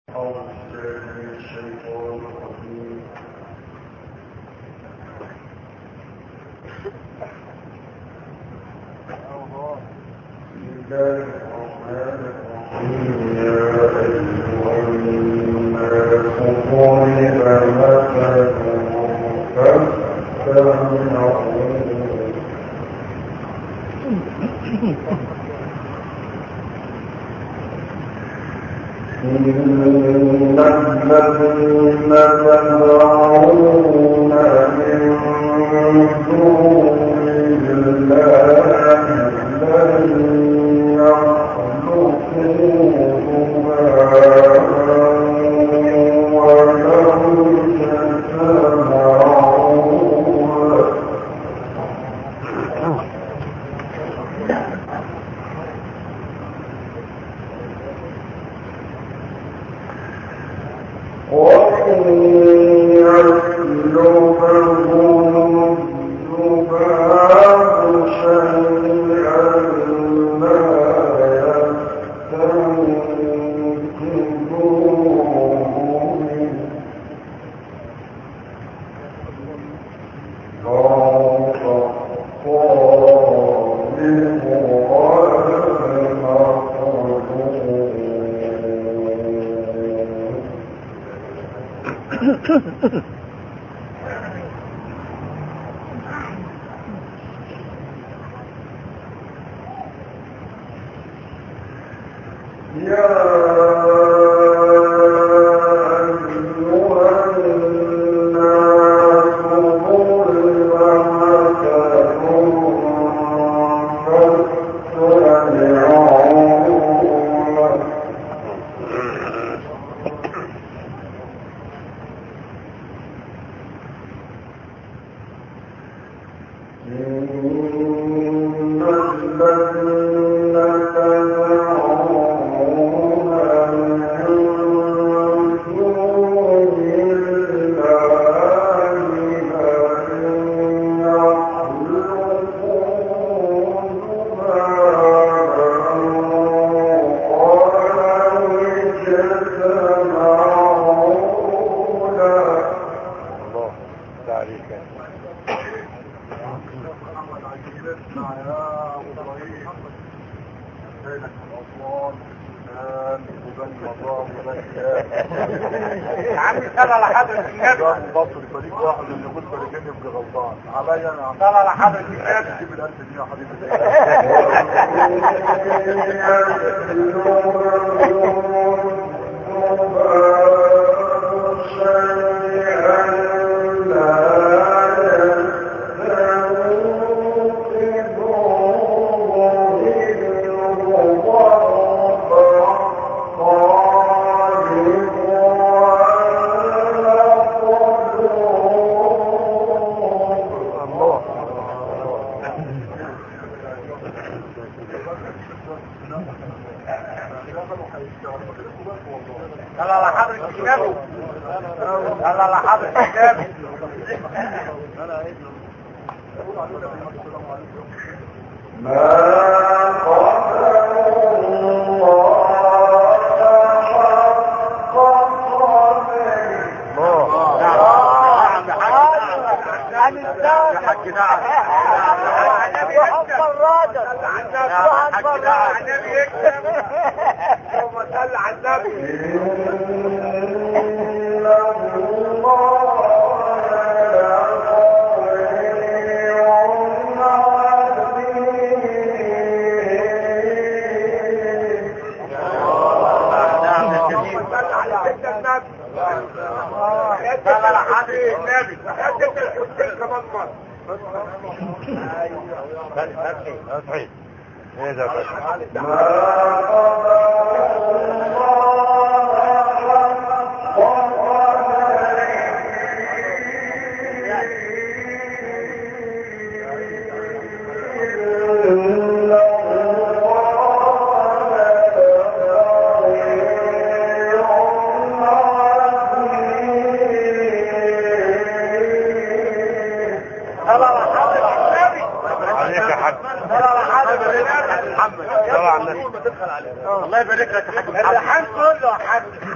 الله يبارك لك يا حاج الريحان كله يا حاج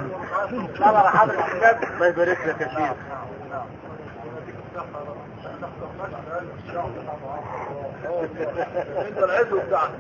الله يبارك لك يا شيخ انت العزو بتاعنا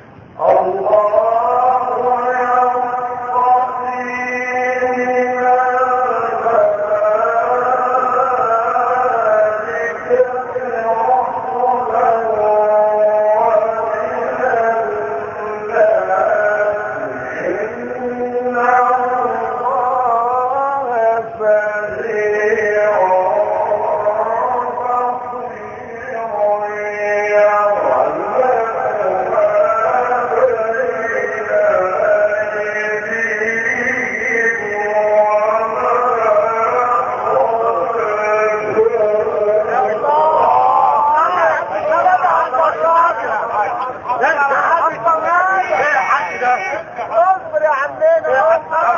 اصبر يا عمنا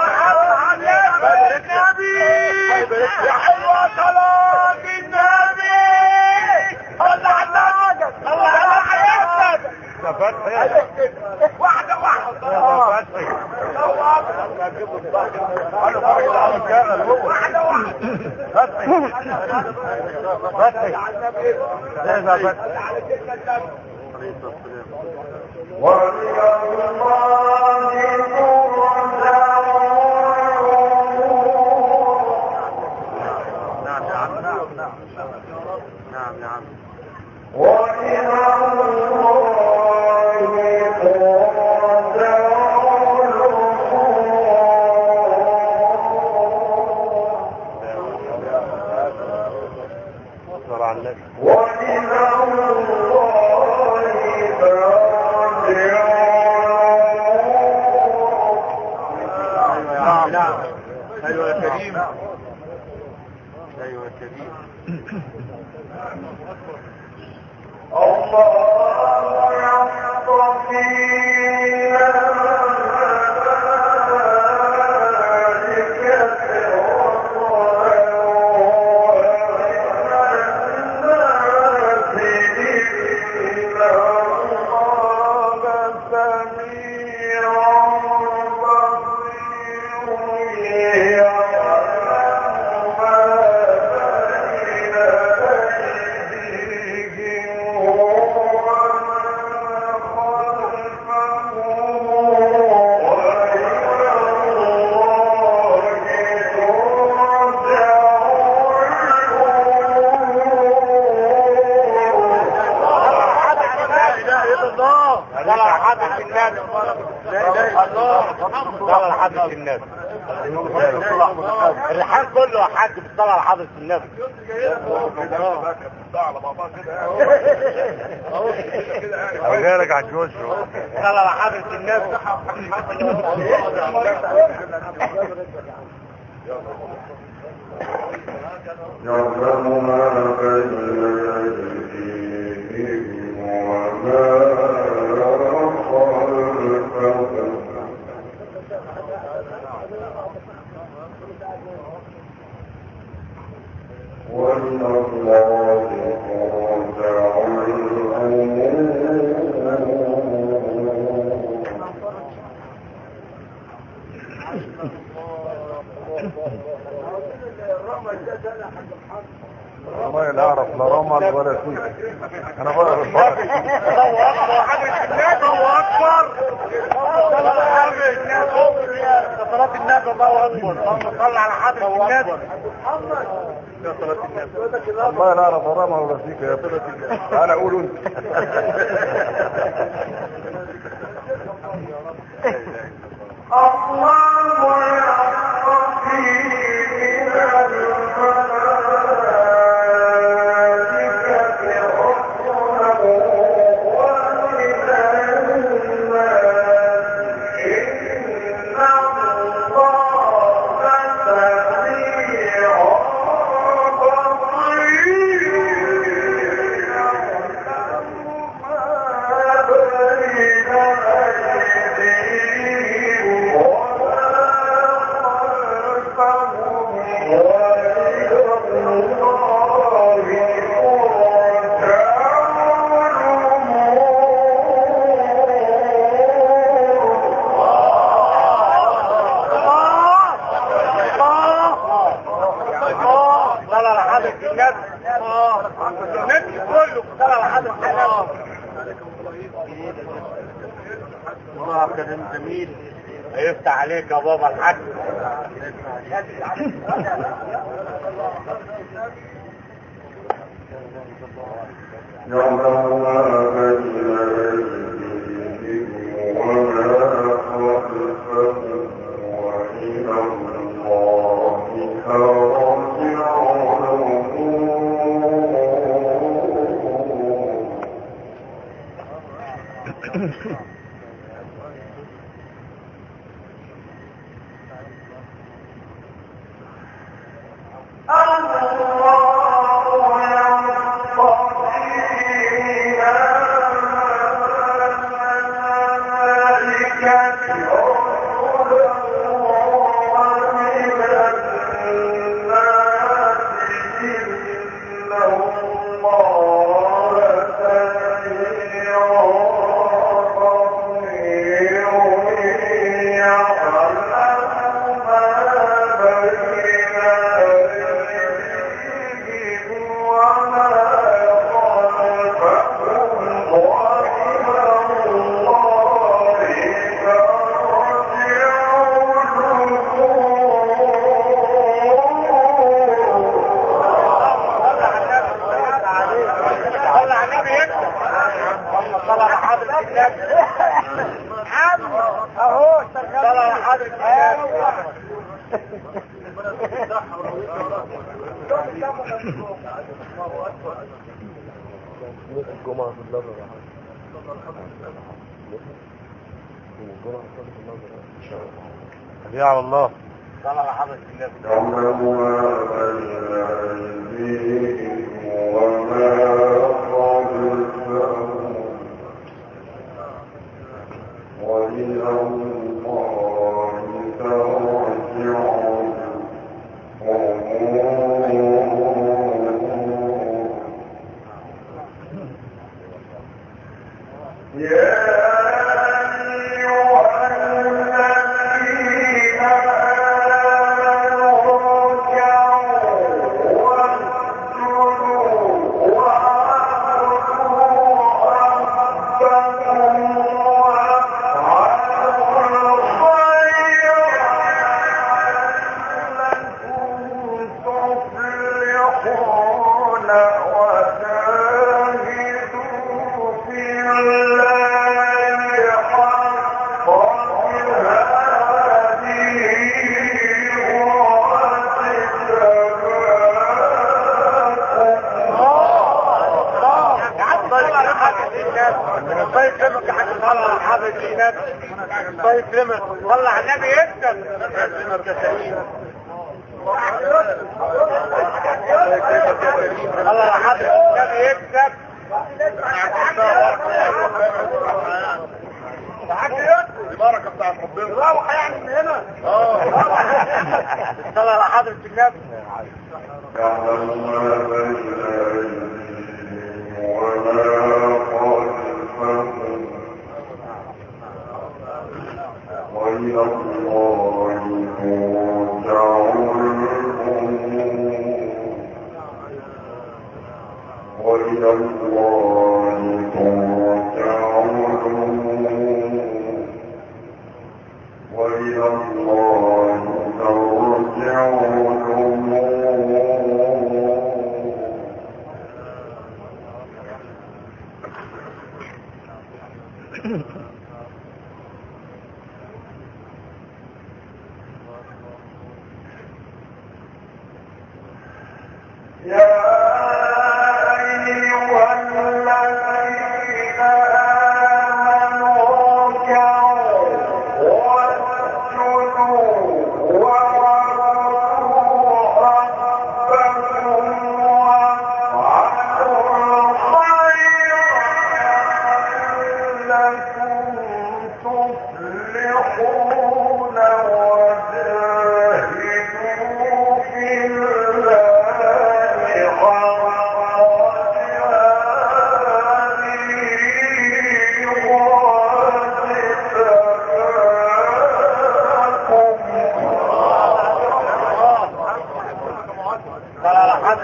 النبي يا حلوة صلاة النبي الله على الله على حياتك ده فتحي واحدة واحدة ده فتحي قالوا فرق العمل شغل هو واحدة واحدة فتحي فتحي ده ده فتحي نعم يا عم نعم نعم نعم يا عم صلى على النبي نعم نعم ايوه يا كريم ايوه يا كريم لا اله الا الله صلى على حضرة النبي لا اله الا الله صلى على حضرة النبي الرحال كله يا حاج بالصلاة على حضرة النبي غيرك على الجوش صلى على حضرة النبي يعلم ما بين أيديهم وما خلفهم وإلى الله ترجع الأمور والله لا اعرف لا رمل ولا سوس انا بقرا الفرق الله اكبر صلاة النبي الله اكبر اللهم صل على حضرة النبي يا صلاة النبي والله لا اعرف لا رمل ولا سيكا يا صلاة النبي تعالى قولوا انت حضرة النبي اه النبي كله صلى على حضرة النبي الله كلام جميل هيفتح عليك يا بابا الحاج يعلم ما بين أيديهم وما خلفهم وإلى الله ترجع الأمور صلى على النبي يكتب صلى على حضرة النبي عم اهو صلى على حضرة النبي الجمعة في النظر يا حاج الجمعة في النظر ان شاء الله يا على الله صلى على حضرة النبي يعلم ما بين أيديهم وما خلفهم وإلى الله ترجع الأمور يا أيها الذين آمنوا اركعوا واسجدوا واعبدوا ربكم وافعلوا الخير لعلكم تفلحون وجاهدوا في الله حق الله يكرمك يا حاج صلى على حضرة النبي الله يكرمك صلى على النبي يكتب يكرمك يا سليم صلى على حضرة النبي يكتب البركة بتاعت ربنا روح يعني من هنا صلى على حضرة النبي يعلم ما بين أيديهم وما خلفهم وإلى الله ترجع الأمور وإلى الله ترجع الأمور وإلى الله ترجع الأمور يا أيها الذين آمنوا اركعوا واسجدوا واعبدوا ربكم وافعلوا الخير لعلكم تفلحون وجاهدوا في الله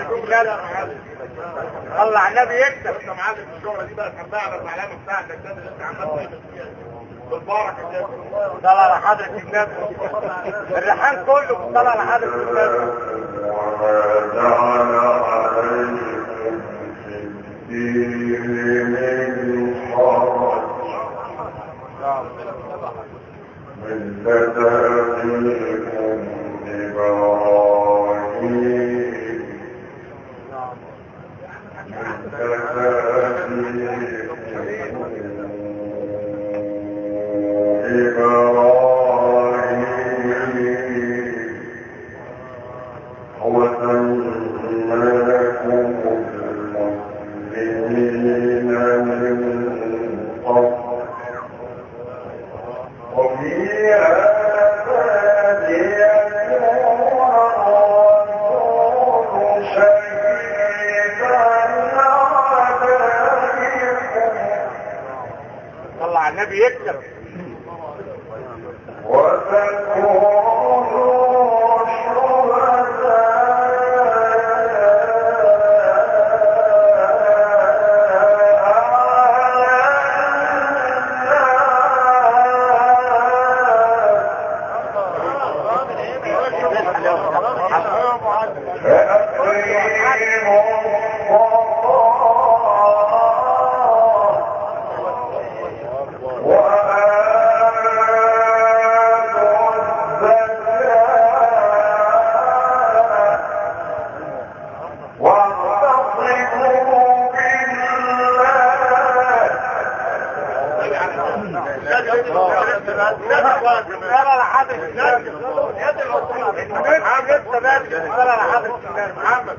النبي صلى على النبي يكتب انت معلم الشغله دي بقى تحبها على العلامه بتاعتك ده اللي انت عمال بالبركه كده صلى على حضرة النبي الريحان كله صلى على حضرة النبي وما جعل عليكم في الدين من حرج ملة أبيكم إبراهيم وفي هذا ليكون الرسول شهيدا عليكم صلى على النبي يكتب وتكونوا واعتصموا بالله صلى على حضرة النبي النبي يكتب صلى على حضرة النبي محمد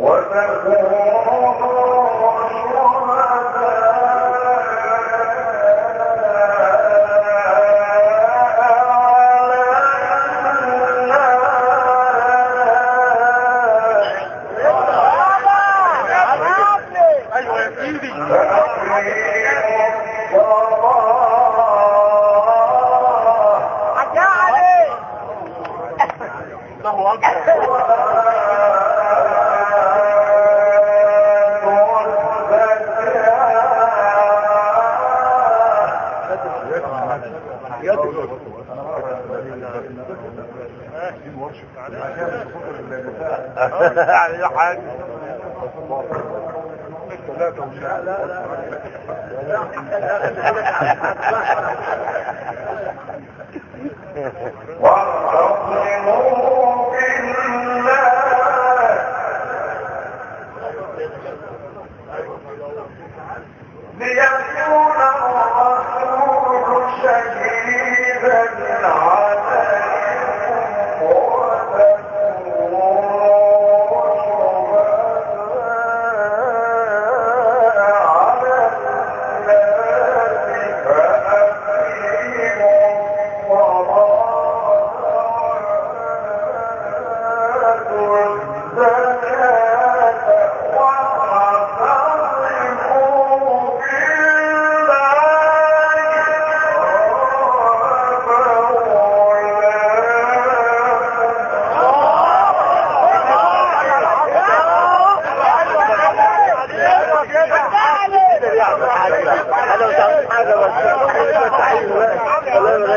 ايوه يا سيدي حكى عليه الله اكبر يعني يا حاج واعتصموا بالله ليكون الرسول شهيدا عليكم وتكونوا شهداء على الناس فأقيموا الصلاة والزكاة واعتصموا انا مش عاوز حاجه بس الله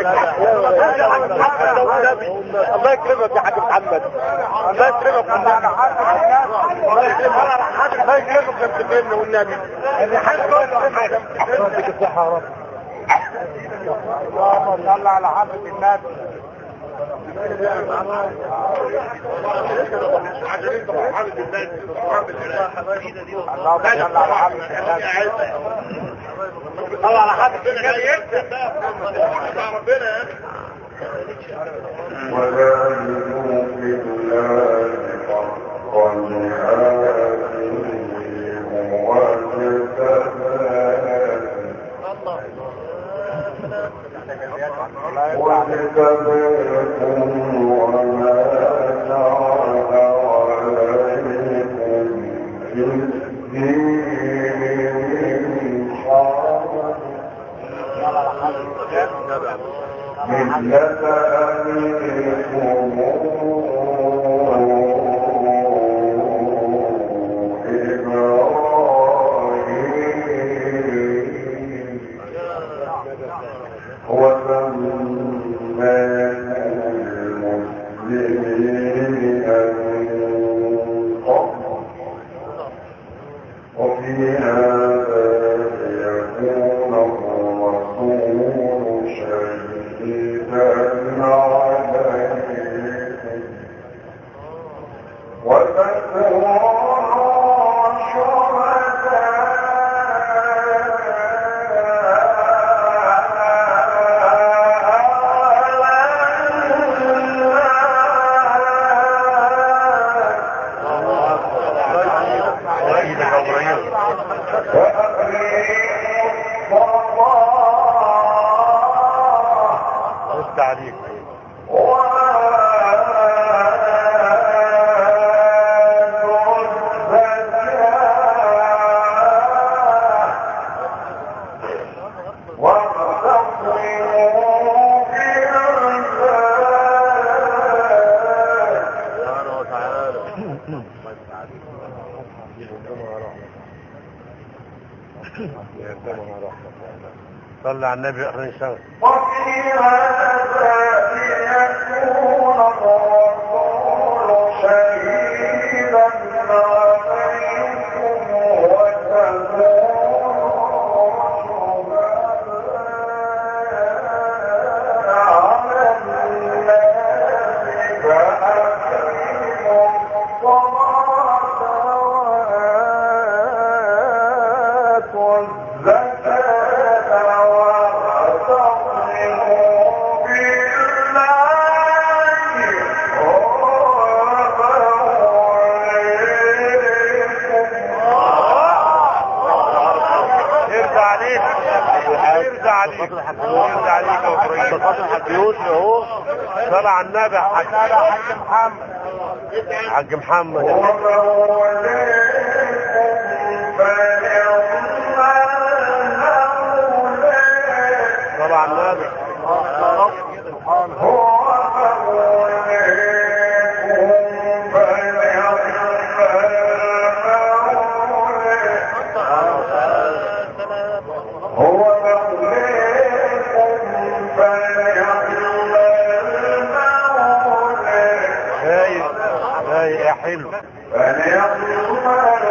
يبارك الله يكرمك يا حاج محمد الله يكرمك الله يكرمك الله يكرمك يا سيدنا والنبي الحاج كله يديك الصحه يا رب اللهم صل على حضرة النبي عشان فرحان بالله فرحان بالله اللهم صل على حضرة النبي صل على حضرة النبي يكتب ربنا يا اخي وجاهدوا في الله حق جهاده هو واجتباكم وما جعل عليكم في الدين من حرج ملة أبيكم وفي هذا يكون الرسول شهيدا عليكم وتكونوا ايدك يا ابراهيم بص عليك سبحانه وتعالى صلى على النبي اخر الشهر وفي هذا ليكون الرسول شهيدا عليكم وتكونوا شهداء على الناس فأقيموا الصلاة وآتوا الزكاة واعتصموا بالله يرجع عليك يرجع عليك يرجع عليك يا ابراهيم حاج يوسف اهو صلى على النبي حاج حاج محمد حاج محمد صلى على النبي هو موليكم فليعلم المولى هاي هاي يا حلو فليعلم